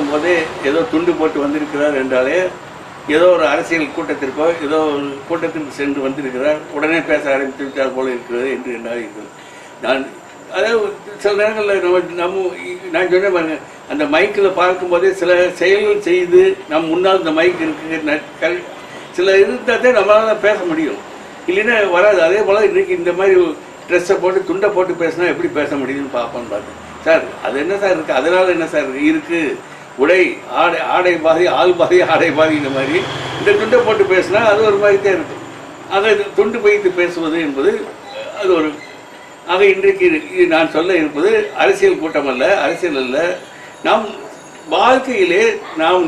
பார்க்கும்போதே ஏதோ துண்டு போட்டு வந்திருக்கிறார் என்றாலே ஏதோ ஒரு அரசியல் கூட்டத்திற்கோ ஏதோ ஒரு கூட்டத்திற்கு சென்று வந்திருக்கிறார் உடனே பேச ஆரம்பித்து விட்டார் போல இருக்கிறது என்று என்னால் இருக்கிறது நான் அதாவது சில நேரங்களில் நம்ம நம்ம நான் சொன்னேன் பாருங்க அந்த மைக்கில் பார்க்கும்போதே சில செயல்கள் செய்து நம் முன்னால் இந்த மைக் இருக்கு ந- கல்- சில இருந்தால் தான் நம்மளால பேச முடியும் இல்லைன்னா வராது அதே போல் இன்றைக்கி இந்த மாதிரி ட்ரெஸ்ஸை போட்டு துண்டை போட்டு பேசினா எப்படி பேச முடியும்னு பார்ப்போம்னு பார்த்தேன் சார் அது என்ன சார் இருக்குது அதனால் என்ன சார் இருக்குது உடை ஆடை ஆடை பாதி ஆள் பாதி ஆடை பாதிங்கிற மாதிரி இந்த துண்டை போட்டு பேசினா அது ஒரு மாதிரி தான் இருக்கும் ஆக இது துண்டு வைத்து பேசுவது என்பது அது ஒரு ஆக இன்றைக்கு இது நான் சொல்ல இருப்பது அரசியல் கூட்டம் அல்ல அரசியல் அல்ல நாம் வாழ்க்கையிலே நாம்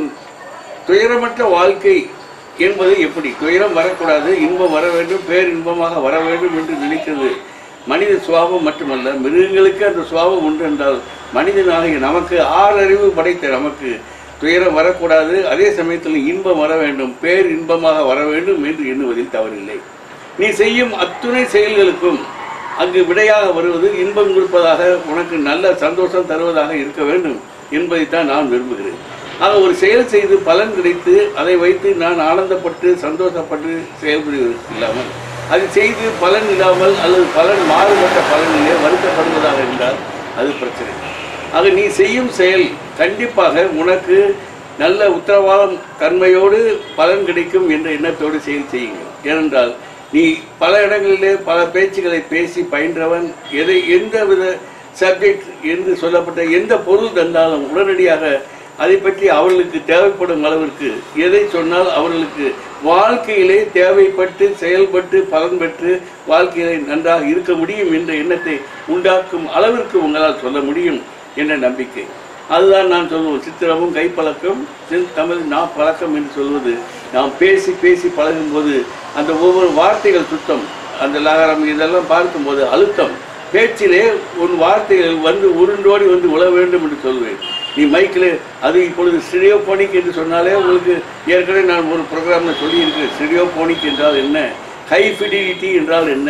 துயரமற்ற வாழ்க்கை என்பது எப்படி துயரம் வரக்கூடாது இன்பம் வர வேண்டும் பேரின்பமாக வர வேண்டும் என்று நினைக்கிறது மனித சுவாபம் மட்டுமல்ல மிருகங்களுக்கு அந்த சுவாபம் உண்டு என்றால் மனிதனாகிய நமக்கு ஆறறிவு படைத்த நமக்கு துயரம் வரக்கூடாது அதே சமயத்தில் இன்பம் வர வேண்டும் பேர் இன்பமாக வர வேண்டும் என்று எண்ணுவதில் தவறில்லை நீ செய்யும் அத்துணை செயல்களுக்கும் அங்கு விடையாக வருவது இன்பம் கொடுப்பதாக உனக்கு நல்ல சந்தோஷம் தருவதாக இருக்க வேண்டும் என்பதைத்தான் நான் விரும்புகிறேன் ஆக ஒரு செயல் செய்து பலன் கிடைத்து அதை வைத்து நான் ஆனந்தப்பட்டு சந்தோஷப்பட்டு செயல்படுவது இல்லாமல் அது செய்து பலன் இல்லாமல் அல்லது பலன் மாறுபட்ட பலனிலே வருத்தப்படுவதாக இருந்தால் அது பிரச்சனை ஆக நீ செய்யும் செயல் கண்டிப்பாக உனக்கு நல்ல உத்தரவாதம் தன்மையோடு பலன் கிடைக்கும் என்ற எண்ணத்தோடு செயல் செய்யுங்கள் ஏனென்றால் நீ பல இடங்களிலே பல பேச்சுகளை பேசி பயின்றவன் எதை எந்த வித சப்ஜெக்ட் என்று சொல்லப்பட்ட எந்த பொருள் தந்தாலும் உடனடியாக அதை பற்றி அவர்களுக்கு தேவைப்படும் அளவிற்கு எதை சொன்னால் அவர்களுக்கு வாழ்க்கையிலே தேவைப்பட்டு செயல்பட்டு பலன் பெற்று வாழ்க்கையிலே நன்றாக இருக்க முடியும் என்ற எண்ணத்தை உண்டாக்கும் அளவிற்கு உங்களால் சொல்ல முடியும் என்ற நம்பிக்கை அதுதான் நான் சொல்லுவோம் சித்திரமும் கைப்பழக்கம் சிறு தமிழ் நா பழக்கம் என்று சொல்வது நாம் பேசி பேசி பழகும்போது அந்த ஒவ்வொரு வார்த்தைகள் சுத்தம் அந்த லகரம் இதெல்லாம் பார்க்கும்போது அழுத்தம் பேச்சிலே உன் வார்த்தைகள் வந்து உருண்டோடி வந்து உழ வேண்டும் என்று சொல்வேன் நீ மைக்கில் அது இப்பொழுது ஸ்டிரியோபோனிக் என்று சொன்னாலே உங்களுக்கு ஏற்கனவே நான் ஒரு ப்ரோக்ராமில் சொல்லியிருக்கிறேன் ஸ்டிரியோபோனிக் என்றால் என்ன ஹை ஃபிடிலிட்டி என்றால் என்ன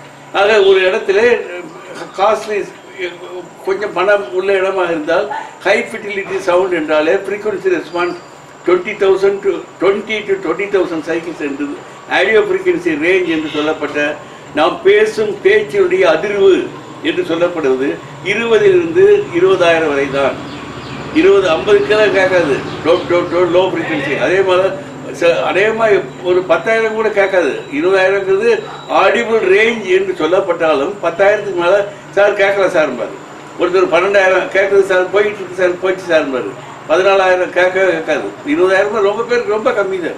ஆக ஒரு இடத்துல காஸ்ட்லி கொஞ்சம் பணம் உள்ள இடமாக இருந்தால் ஹை ஃபிட்டிலிட்டி சவுண்ட் என்றாலே frequency response twenty thousand to twenty to twenty thousand cycles என்று ஆடியோ ஃப்ரீக்வன்சி ரேஞ்ச் என்று சொல்லப்பட்ட நாம் பேசும் பேச்சினுடைய அதிர்வு என்று சொல்லப்படுவது இருபதிலிருந்து இருபதாயிரம் வரை தான் இருபது ஐம்பது கிலோ கேட்காது டோ டோ டோ லோ ஃப்ரீக்வன்சி அதே மாதிரி ச- அநேகமாக ஒரு பத்தாயிரம் கூட கேட்காது இருபதாயிரங்கிறது ஆடிபிள் ரேஞ்ச் என்று சொல்லப்பட்டாலும் பத்தாயிரத்துக்கு மேலே சார் கேட்கல சார்பாரு ஒருத்தர் பன்னெண்டாயிரம் கேட்குது சார் போயிட்டு இருக்கு சார் போயிடுச்சு சார்பாரு பதினாலாயிரம் கேட்கவே கேட்காது இருபதாயிரம் ரொம்ப பேருக்கு ரொம்ப கம்மி தான்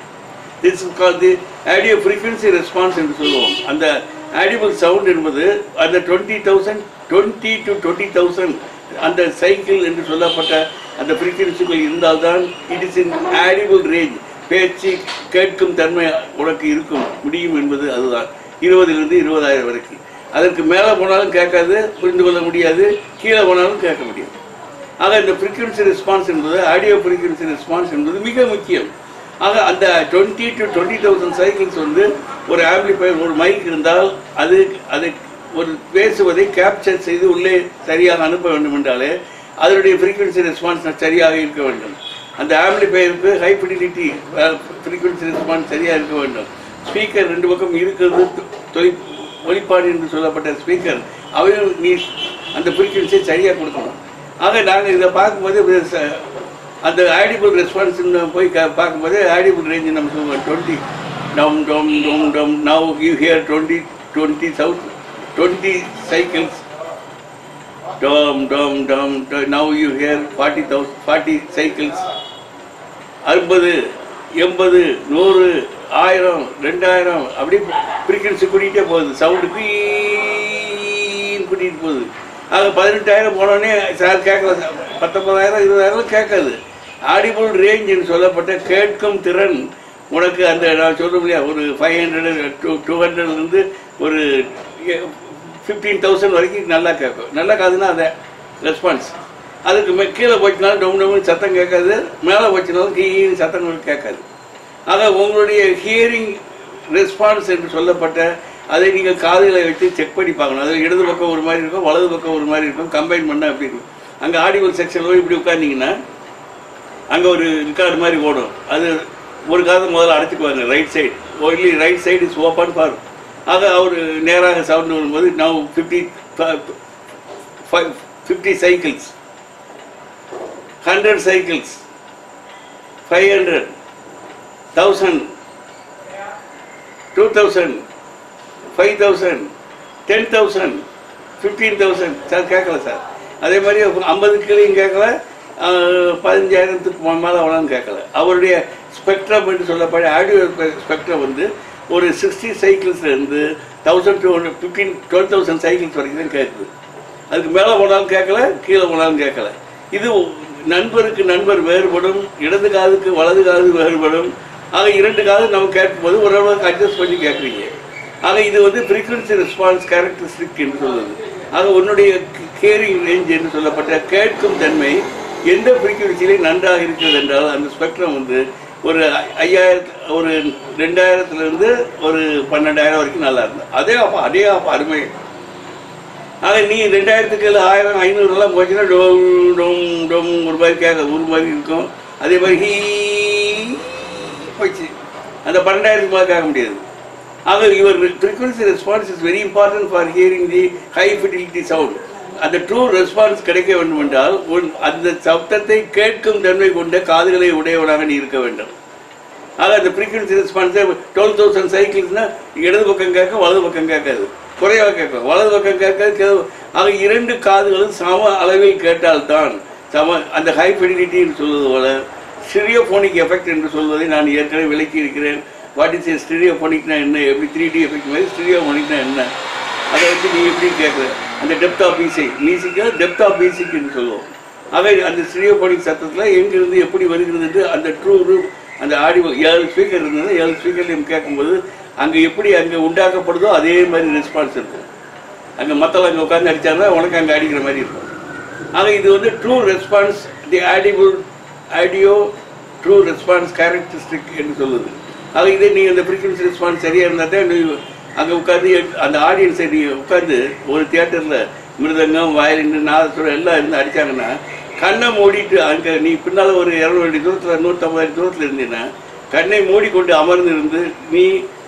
this call the audio frequency response என்று சொல்லுவோம் அந்த ஆடிபிள் சவுண்ட் என்பது அந்த twenty thousand twenty to twenty thousand அந்த சைக்கிள் என்று சொல்லப்பட்ட அந்த ஃப்ரீக்வன்சிகள் இருந்தால்தான் it is in audible range பேச்சு கேட்கும் தன்மை உனக்கு இருக்கும் முடியும் என்பது அதுதான் இருபதிலிருந்து இருபதாயிரம் வரைக்கும் அதற்கு மேலே போனாலும் கேட்காது புரிந்து கொள்ள முடியாது கீழே போனாலும் கேட்க முடியாது ஆக இந்த ஃப்ரீக்வன்சி ரெஸ்பான்ஸ் என்பது ஆடியோ ஃப்ரீக்வன்சி ரெஸ்பான்ஸ் என்பது மிக முக்கியம் ஆக அந்த twenty to twenty thousand cycles வந்து ஒரு ஆம்பிளிஃபயர் ஒரு மைக் இருந்தால் அது அதை ஒரு பேசுவதை கேப்சர் செய்து உள்ளே சரியாக அனுப்ப வேண்டும் என்றாலே அதனுடைய ஃப்ரீக்வன்சி ரெஸ்பான்ஸ் சரியாக இருக்க வேண்டும் அந்த ஆம்பிளிஃபயருக்கு ஹை ஃபிடிலிட்டி ஃப்ரீக்வன்சி ரெஸ்பான்ஸ் சரியாக இருக்க வேண்டும் ஸ்பீக்கர் ரெண்டு பக்கம் இருக்கிறது தொலை ஒலிப்பாடு என்று சொல்லப்பட்ட ஸ்பீக்கர் அவையும் நீ அந்த ஃப்ரீக்வன்சியை சரியாக கொடுக்கணும் ஆக நாங்கள் இதை பார்க்கும்போது இது ச- அந்த ஆடிபிள் ரெஸ்பான்ஸ் போய் க- பார்க்கும்போது ஆடிபிள் ரேஞ்சு நம்ம சொல்லுவோம் டுவெண்ட்டி டம் டம் டம் டம் now you hear twenty twenty சவுத் டுவெண்ட்டி சைக்கிள்ஸ் டம் டம் டம் now you hear forty thousand forty cycles அறுபது எண்பது நூறு ஆயிரம் ரெண்டாயிரம் அப்படி ஃப்ரீக்வன்சி கூட்டிகிட்டே போகுது சவுண்டு கூட்டிகிட்டு போகுது அது பதினெட்டாயிரம் போனோடனே சார் கேட்கல சார் பத்தொன்பதாயிரம் இருபதாயிரம் கேட்காது ஆடிபிள் ரேஞ்சுன்னு சொல்லப்பட்ட கேட்கும் திறன் உனக்கு அந்த நான் சொல்ல முடியாது ஒரு ஃபைவ் ஹண்ட்ரட் டூ டூ ஹண்ட்ரட்லேருந்து ஒரு ஃபிஃப்டீன் தௌசண்ட் வரைக்கும் நல்லா கேட்கும் நல்லா காதுன்னா அதை ரெஸ்பான்ஸ் அதுக்கு மே கீழே போச்சுனாலும் டொம் டொம்னு சத்தம் கேட்காது மேலே போச்சுனாலும் கீழே சத்தங்கள் கேட்காது ஆக உங்களுடைய ஹியரிங் ரெஸ்பான்ஸ் என்று சொல்லப்பட்ட அதை நீங்கள் காதுகளை வச்சு செக் பண்ணி பார்க்கணும் அதில் இடது பக்கம் ஒரு மாதிரி இருக்கும் வலது பக்கம் ஒரு மாதிரி இருக்கும் கம்பைன் பண்ணால் அப்படி இருக்கும் அங்கே ஆடிபிள் செக்ஷனில் போய் இப்படி உட்கார்ந்தீங்கன்னா அங்கே ஒரு ரெக்கார்டு மாதிரி ஓடும் அது ஒரு காதை முதல்ல அடைச்சிக்குவாங்க right side only right side is open for ஆக அவர் நேராக சவுண்ட் வரும்போது now fifty five fifty cycles hundred cycles five hundred thousand two thousand five thousand ten thousand fifteen thousand sir கேட்கல சார் அதே மாதிரி ஐம்பது கிளியும் கேட்கல ஆஹ், பதினஞ்சாயிரத்துக்கு மேலே அவ்வளோன்னு கேட்கல அவருடைய ஸ்பெக்ட்ரம் என்று சொல்லப்பட்ட ஆடியோ ஸ்பெக்ட்ரம் வந்து ஒரு சிக்ஸ்டி சைக்கிள்ஸ்லேருந்து thousand two hundred fifteen twelve thousand cycles வரைக்கும் தான் கேட்குது அதுக்கு மேலே போனாலும் கேட்கல கீழே போனாலும் கேட்கல இது நண்பருக்கு நண்பர் வேறுபடும் இடது காதுக்கு வலது காது வேறுபடும் ஆக இரண்டு காது நம்ம கேட்கும்போது ஓரளவுக்கு அட்ஜஸ்ட் பண்ணி கேட்குறீங்க ஆக இது வந்து ஃப்ரீக்வன்சி ரெஸ்பான்ஸ் கேரக்டரிஸ்டிக் என்று சொல்லுது ஆக உன்னுடைய கேரிங் ரேஞ்ச் என்று சொல்லப்பட்ட கேட்கும் தன்மை எந்த ஃப்ரீக்வன்சியிலே நன்றாக இருக்கிறது என்றால் அந்த ஸ்பெக்ட்ரம் வந்து ஒரு ஐ- ஐயாயிரத்து ஒரு ரெண்டாயிரத்துலேருந்து ஒரு பன்னெண்டாயிரம் வரைக்கும் நல்லா இருந்தது அதே அப்போ அதே அப்போ அருமை ஆக நீ ரெண்டாயிரத்துக்கு ஏழு ஆயிரம் ஐநூறுலாம் போச்சுன்னா டோம் டோம் டோம் ஒரு மாதிரி கேட்க ஒரு மாதிரி இருக்கும் அதே மாதிரி ஹீ போச்சு அந்த பன்னெண்டாயிரத்துக்கு மேலே கேட்க முடியாது ஆக your frequency response is very important for hearing the high fidelity sound அந்த ட்ரூ ரெஸ்பான்ஸ் கிடைக்க வேண்டும் என்றால் உன் அந்த சப்தத்தை கேட்கும் தன்மை கொண்ட காதுகளை உடையவனாக நீ இருக்க வேண்டும் ஆக அந்த ஃப்ரீக்வன்சி ரெஸ்பான்ஸே டுவெல் தௌசண்ட் சைக்கிள்ஸ்னால் இடது பக்கம் கேட்க வலது பக்கம் கேட்காது குறைவாக கேட்கும் வலது பக்கம் கேட்காது கே- ஆக இரண்டு காதுகளும் சம அளவில் கேட்டால்தான் சம அந்த ஹை ஃபிடிலிட்டின்னு சொல்வது போல ஸ்டிரியோஃபோனிக் எஃபெக்ட் என்று சொல்வதை நான் ஏற்கனவே விளக்கி இருக்கிறேன் வாட் இஸ் ஏ ஸ்டிரியோஃபோனிக்னா என்ன எப்படி த்ரீ டி எஃபெக்ட் மாதிரி ஸ்டிரியோஃபோனிக்னா என்ன அதை வச்சு நீ எப்படி கேட்குற அந்த டெப்த் ஆஃப் மியூசிக் மியூசிக்கை டெப்த் ஆஃப் மியூசிக் என்று சொல்லுவோம் அவை அந்த ஸ்டிரியோபோனிக் சத்தத்தில் எங்கிருந்து எப்படி வருகிறது என்று அந்த ட்ரூ ரூப் அந்த ஆடியோ ஏழு ஸ்பீக்கர் இருந்தது ஏழு ஸ்பீக்கர்லையும் கேட்கும்போது அங்கே எப்படி அங்கே உண்டாக்கப்படுதோ அதே மாதிரி ரெஸ்பான்ஸ் இருக்கும் அங்கே மற்றவங்க அங்கே உட்காந்து அடித்தாருன்னா உனக்கு அங்கே அடிக்கிற மாதிரி இருக்கும் ஆக இது வந்து true response the audible audio true response characteristic என்று சொல்லுது ஆக இதே நீ அந்த ஃப்ரீக்வன்சி ரெஸ்பான்ஸ் சரியாக இருந்தால் தான் நீ அங்கே உட்காந்து அந்த ஆடியன்ஸை நீ உட்காந்து ஒரு தியேட்டரில் மிருதங்கம் வயலின் நாதஸ்வரம் எல்லாம் இருந்து அடித்தாங்கன்னா கண்ணை மூடிட்டு அங்கே நீ பின்னால் ஒரு இரநூறு அடி தூரத்தில் நூற்றம்பது அடி தூரத்தில் இருந்தீங்கன்னா கண்ணை மூடிக்கொண்டு அமர்ந்து இருந்து நீ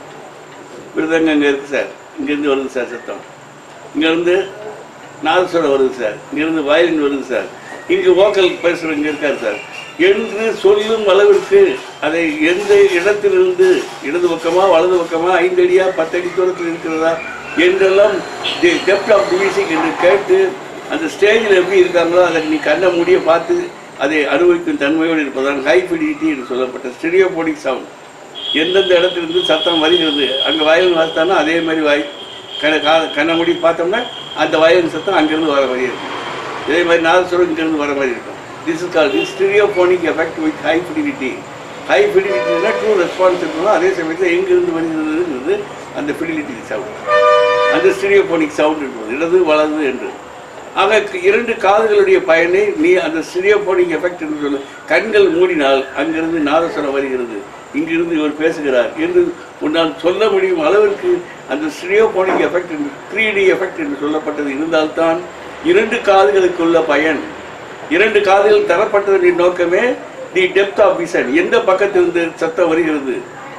மிருதங்கம் இங்கே இருக்குது சார் இங்கேருந்து வருது சார் சத்தம் இங்கேருந்து நாதஸ்வரம் வருது சார் இங்கேருந்து வயலின் வருது சார் இங்கே வோக்கல் பேசுகிற இங்கே இருக்கார் சார் என்று சொல்லும் அளவிற்கு அதை எந்த இடத்திலிருந்து இடது பக்கமா வலது பக்கமா ஐந்து அடியா பத்து அடி தூரத்தில் இருக்கிறதா என்றெல்லாம் தி டெப்த் ஆஃப் மியூசிக் என்று கேட்டு அந்த ஸ்டேஜில் எப்படி இருக்காங்களோ அதை நீ கண்ணை மூடிய பார்த்து அதை அனுபவிக்கும் தன்மையோடு இருப்பதான் ஹை ஃபிடிலிட்டி என்று சொல்லப்பட்ட ஸ்டெரியோபோனிக் சவுண்ட் எந்தெந்த இடத்துலேருந்து சத்தம் வருகிறது அங்கே வயலின் வாசித்தானா அதே மாதிரி வாய் கண்ணை கா கண்ணை மூடி பார்த்தோம்னா அந்த வயலின் சத்தம் அங்கேருந்து வர மாதிரி இருக்கும் இதே மாதிரி நாதஸ்வரம் இங்கேருந்து வர மாதிரி இருக்கும் this is call this stereophonic effect with high fidelity high ஃபிடிலிட்டினா ட்ரூ ரெஸ்பான்ஸ் இருக்கணும் அதே சமயத்தில் எங்கிருந்து வருகிறதுங்கிறது அந்த ஃபிடிலிட்டி சவுண்ட் அந்த ஸ்டீரியோபோனிக் சவுண்ட் என்பது இடது வலது என்று ஆக இரண்டு காதுகளுடைய பயனை நீ அந்த ஸ்டீரியோபோனிக் எஃபெக்ட் என்று சொல்லு கண்கள் மூடினால் அங்கிருந்து நாதஸ்வரம் வருகிறது இங்கிருந்து இவர் பேசுகிறார் என்று உன்னால் சொல்ல முடியும் அளவிற்கு அந்த ஸ்டீரியோபோனிக் எஃபெக்ட் என்று த்ரீ டி எஃபெக்ட் என்று சொல்லப்பட்டது இருந்தால்தான் இரண்டு காதுகளுக்குள்ள பயன் இரண்டு காதுகள் தரப்பட்டதன் நோக்கமே தி டெப்த் ஆஃப் விசன் எந்த பக்கத்திலிருந்து சத்தம் வருகிறது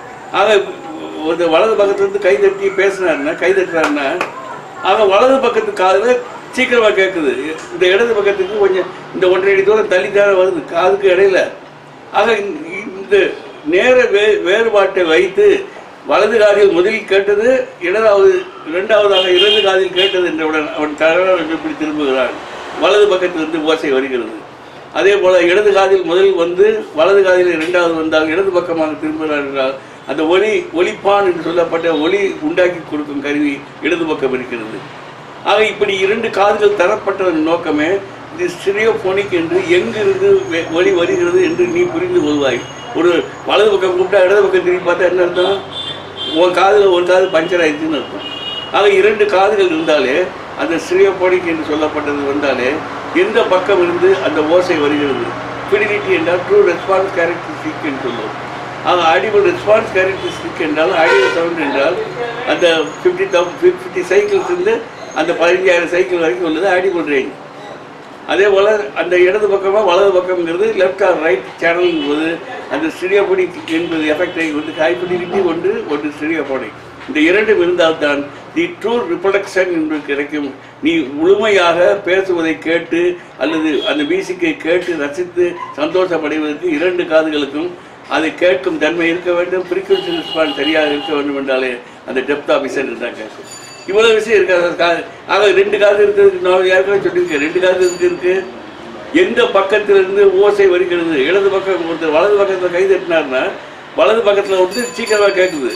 ஆக ஒரு வலது பக்கத்துலேருந்து கை தட்டி பேசினாருன்னா கை தட்டுறாருன்னா ஆக வலது பக்கத்து காதில் சீக்கிரமாக கேட்குது இந்த இடது பக்கத்துக்கு கொஞ்சம் இந்த ஒன்றரை அடி தூரம் தள்ளி தானே வருது காதுக்கு இடையில ஆக இந்த- இந்த நேர வே வேறுபாட்டை வைத்து வலது காதில் முதலில் கேட்டது இடதாவது இரண்டாவதாக இடது காதில் கேட்டது என்றவுடன் அவன் தகவல் எப்படி திரும்புகிறான் வலது பக்கத்திலிருந்து ஓசை வருகிறது அதே போல இடது காதில் முதலில் வந்து வலது காதில் இரண்டாவது வந்தால் இடது பக்கமாக திரும்புகிறார் என்றால் அந்த ஒலி ஒலிப்பான் என்று சொல்லப்பட்ட ஒலி உண்டாக்கி கொடுக்கும் கருவி இடது பக்கம் இருக்கிறது ஆக இப்படி இரண்டு காதுகள் தரப்பட்டதன் நோக்கமே இது ஸ்டிரியோபோனிக் என்று எங்கிருந்து வெ- ஒலி வருகிறது என்று நீ புரிந்து கொள்வாய் ஒரு வலது பக்கம் கூப்பிட்டா இடது பக்கம் திரும்பி பார்த்தா என்ன அர்த்தம் உன் காதில் ஒரு காது பஞ்சர் ஆயிடுச்சுன்னு அர்த்தம் ஆக இரண்டு காதுகள் இருந்தாலே அந்த ஸ்டிரியோபோனிக் என்று சொல்லப்பட்டது வந்தாலே எந்த பக்கம் இருந்து அந்த ஓசை வருகிறது ஃபிடிலிட்டி என்றால் ட்ரூ ரெஸ்பான்ஸ் கேரக்டரிஸ்டிக் என்று சொல்லுவோம் ஆக ஆடிபிள் ரெஸ்பான்ஸ் கேரக்டரிஸ்டிக் என்றால் ஆடியோ சவுண்ட் என்றால் அந்த ஃபிஃப்டி தௌ ஃபிஃப்டி சைக்கிள்ஸ் இருந்து அந்த பதினஞ்சாயிரம் சைக்கிள் வரைக்கும் உள்ளது ஆடிபிள் ரேஞ்ச் அதே போல் அந்த இடது பக்கமாக வலது பக்கம்ங்கிறது லெஃப்ட் ஆர் ரைட் சேனல் போது அந்த ஸ்டீரியோபோனிக் என்பது எஃபெக்டை வந்து ஹைபிடிலிட்டி ஒன்று ஒன்று ஸ்டீரியோபோனிக் இந்த இரண்டும் இருந்தால்தான் தி ட்ரூ ரிப்ரொடக்ஷன் என்று கிடைக்கும் நீ முழுமையாக பேசுவதை கேட்டு அல்லது அந்த மியூசிக்கை கேட்டு ரசித்து சந்தோஷமடைவதற்கு இரண்டு காதுகளுக்கும் அதை கேட்கும் தன்மை இருக்க வேண்டும் ஃப்ரீக்வன்சி ரெஸ்பான்ஸ் சரியாக இருக்க வேண்டும் என்றாலே அந்த டெப்த் ஆஃபீஸர் தான் கேட்கும் இவ்வளோ விஷயம் இருக்காது கா- ஆக ரெண்டு காது இருக்கிறதுக்கு நான் ஏற்கனவே சொல்லியிருக்கேன் ரெண்டு காது இருக்கு இருக்கு எந்த பக்கத்திலிருந்து ஓசை வருகிறது இடது பக்கம் ஒருத்தர் வலது பக்கத்தில் கை தட்டினார்னா வலது பக்கத்தில் வந்து சீக்கிரமாக கேட்குது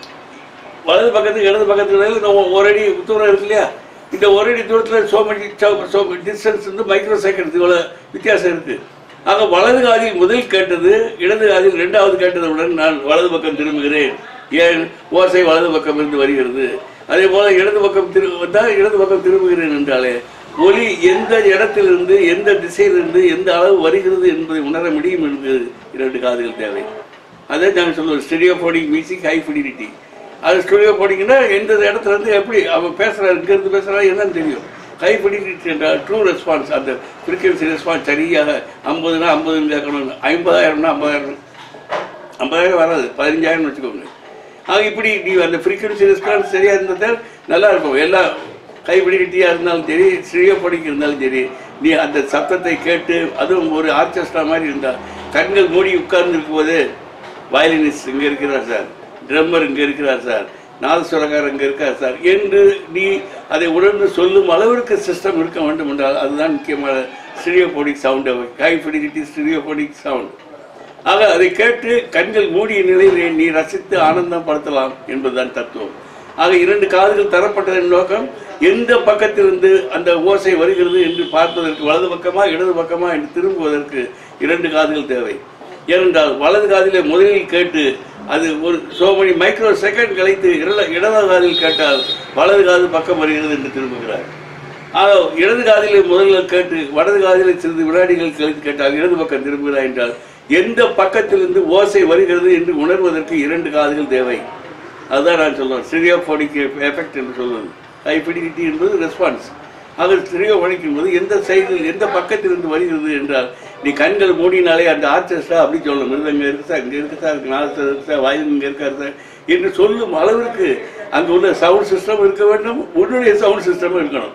வலது பக்கத்துக்கு இடது பக்கத்துக்கு இந்த ஒ- ஒரு அடி தூரம் இருக்கு இல்லையா இந்த ஒரு அடி தூரத்தில் சோ மணி சோ டிஸ்டன்ஸ் வந்து மைக்ரோ செகண்ட் இவ்வளோ வித்தியாசம் இருக்குது ஆக வலது காதில் முதல் கேட்டது இடது காதில் இரண்டாவது கேட்டதுடன் நான் வலது பக்கம் திரும்புகிறேன் ஏன் ஓசை வலது பக்கம் இருந்து வருகிறது அதே போல இடது பக்கம் திரு வந்தால் இடது பக்கம் திரும்புகிறேன் என்றாலே ஒலி எந்த இடத்திலிருந்து எந்த திசையிலிருந்து எந்த அளவு வருகிறது என்பதை உணர முடியும் என்பது இரண்டு காதுகள் தேவை அதை நான் சொல்லுவேன் ஸ்டெடியோபோனிக் மியூசிக் ஹை ஃபிடிலிட்டி அது ஸ்டுடியோ போனீங்கன்னா எந்த இடத்துல இருந்து எப்படி அவன் பேசுகிறான் இங்கேருந்து பேசுகிறா என்னன்னு தெரியும் ஹை ஃபிடிலிட்டி என்றால் ட்ரூ ரெஸ்பான்ஸ் அந்த ஃப்ரீக்வன்சி ரெஸ்பான்ஸ் சரியாக ஐம்பதுனா ஐம்பதுன்னு கேட்கணும் ஐம்பதாயிரம்னா ஐம்பதாயிரம் ஐம்பதாயிரம் வராது பதினஞ்சாயிரம் வச்சுக்கோங்க ஆக இப்படி நீ அந்த ஃப்ரீக்வன்சி ரெஸ்பான்ஸ் சரியாக இருந்தால் நல்லா இருக்கும் எல்லா கைபிடிக்கிட்டியாக இருந்தாலும் சரி ஸ்ரீயோபடிக்கு இருந்தாலும் சரி நீ அந்த சத்தத்தை கேட்டு அதுவும் ஒரு ஆர்கெஸ்ட்ரா மாதிரி இருந்தால் கண்கள் மூடி உட்கார்ந்து இருக்கும்போது வயலினிஸ்ட் இங்கே இருக்கிறார் சார் ட்ரம்மர் இங்கே இருக்கிறார் சார் நாதஸ்வரக்காரர் இங்கே இருக்கார் சார் என்று நீ அதை உணர்ந்து சொல்லும் அளவிற்கு சிஸ்டம் இருக்க வேண்டும் என்றால் அதுதான் முக்கியமான stereophonic sound high fidelity stereophonic sound ஆக அதை கேட்டு கண்கள் மூடிய நிலையிலே நீ ரசித்து ஆனந்தம் படுத்தலாம் என்பதுதான் தத்துவம் ஆக இரண்டு காதுகள் தரப்பட்டதன் நோக்கம் எந்த பக்கத்திலிருந்து அந்த ஓசை வருகிறது என்று பார்ப்பதற்கு வலது பக்கமா இடது பக்கமா என்று திரும்புவதற்கு இரண்டு காதுகள் தேவை ஏனென்றால் வலது காதிலே முதலில் கேட்டு அது ஒரு சோ மணி மைக்ரோ செகண்ட் கழித்து இடல- இடது காதில் கேட்டால் வலது காது பக்கம் வருகிறது என்று திரும்புகிறார் ஆக இடது காதிலே முதல்ல கேட்டு வலது காதிலே சிறிது வினாடிகள் கழித்து கேட்டால் இடது பக்கம் திரும்புகிறார் என்றால் எந்த பக்கத்திலிருந்து ஓசை வருகிறது என்று உணர்வதற்கு இரண்டு காதுகள் தேவை அதுதான் நான் சொல்லுவேன் ஸ்டீரியோபோனிக் எஃபெக்ட் என்று சொல்லுவது ஹைபிடிலிட்டி என்பது ரெஸ்பான்ஸ் அது ஸ்டீரியோபோனிக் என்பது எந்த சைடில் எந்த பக்கத்திலிருந்து வருகிறது என்றால் நீ கண்கள் மூடினாலே அந்த ஆர்கெஸ்ட்ரா அப்படி சொல்லணும் மிருதங்க இருக்கு சார் இங்கே இருக்கு சார் இருக்கு நாதஸ்வரம் இருக்கு சார் வயலின் இங்கே இருக்காரு சார் என்று சொல்லும் அளவிற்கு அங்கே உள்ள சவுண்ட் சிஸ்டம் இருக்க வேண்டும் உன்னுடைய சவுண்ட் சிஸ்டமும் இருக்கணும்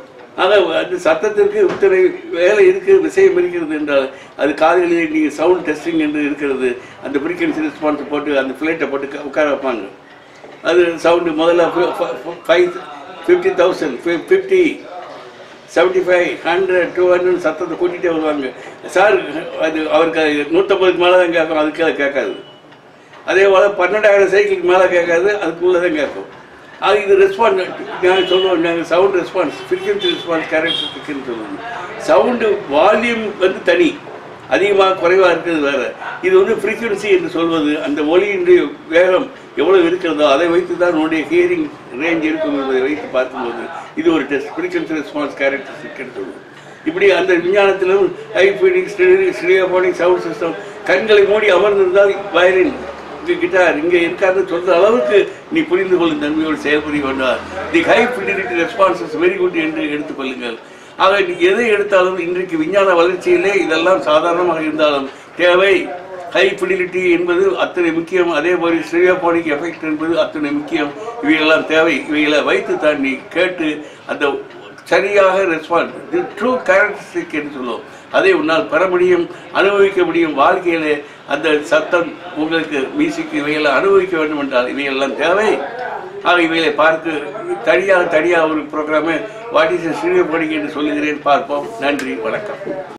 ஆக அந்த சத்தத்திற்கு இத்தனை வேலை இருக்கு விஷயம் இருக்கிறது என்றால் அது காதுகளிலே நீங்கள் சவுண்ட் டெஸ்டிங் என்று இருக்கிறது அந்த ஃப்ரீக்வன்சி ரெஸ்பான்ஸ் போட்டு அந்த ஃப்ளைட்டை போட்டு க- உட்கார வைப்பாங்க அது சவுண்டு முதல்ல five fifty thousand fifty seventy five hundred two hundred சத்தத்தை கூட்டிகிட்டே வருவாங்க சார் அது அவருக்கு அது நூற்றம்பதுக்கு மேலே தான் கேட்கும் அதுக்கு அது கேட்காது அதே போல் பன்னெண்டாயிரம் சைக்கிளுக்கு மேலே கேட்காது அதுக்குள்ளே தான் கேட்கும் அது இது ரெஸ்பான்ஸ் நாங்கள் சொல்லுவோம் நாங்கள் சவுண்ட் ரெஸ்பான்ஸ் ஃப்ரீக்வன்சி ரெஸ்பான்ஸ் கேரக்டரிஸ்டிக்னு சொல்லுவோம் சவுண்டு வால்யூம் வந்து தனி அதிகமாக குறைவாக இருக்கிறது வேற இது வந்து ஃப்ரீக்வன்சி என்று சொல்வது அந்த ஒலியினுடைய வேகம் எவ்வளவு இருக்கிறதோ அதை வைத்து தான் உன்னுடைய ஹியரிங் ரேஞ்ச் இருக்கும் என்பதை வைத்து பார்க்கும்போது இது ஒரு டெஸ்ட் ஃப்ரீக்வன்சி ரெஸ்பான்ஸ் கேரக்டரிஸ்டிக்னு சொல்லுவோம் இப்படி அந்த விஞ்ஞானத்திலும் ஹைஃபீனிக் ஸ்டீரியோபோனிக் சவுண்ட் சிஸ்டம் கண்களை மூடி அமர்ந்திருந்தால் வயலின் இங்கே கிட்டார் இங்கே இருக்காருன்னு சொல்ற அளவுக்கு நீ புரிந்து கொள்ளும் தன்மையோடு செயல்புரிய வேண்டாம் the high fidelity responses very good என்று எடுத்துக்கொள்ளுங்கள் ஆக நீ எதை எடுத்தாலும் இன்றைக்கு விஞ்ஞான வளர்ச்சியிலே இதெல்லாம் சாதாரணமாக இருந்தாலும் தேவை ஹை ஃபிடிலிட்டி என்பது அத்தனை முக்கியம் அதே மாதிரி ஸ்டீரியோபோனிக் எஃபெக்ட் என்பது அத்தனை முக்கியம் இவையெல்லாம் தேவை இவைகளை வைத்து தான் நீ கேட்டு அந்த சரியாக ரெஸ்பான்ஸ் தி ட்ரூ கேரக்டரிஸ்டிக் என்று சொல்லுவோம் அதை உன்னால் பெற முடியும் அனுபவிக்க முடியும் வாழ்க்கையிலே அந்த சத்தம் உங்களுக்கு மியூசிக் இவைகளை அனுபவிக்க வேண்டும் என்றால் இவையெல்லாம் தேவை ஆக இவைகளை பார்க்க தனியாக தனியாக ஒரு ப்ரோக்ராமே வாட் இஸ் ஸ்டீரியோ என்று சொல்லுகிறேன் பார்ப்போம் நன்றி வணக்கம்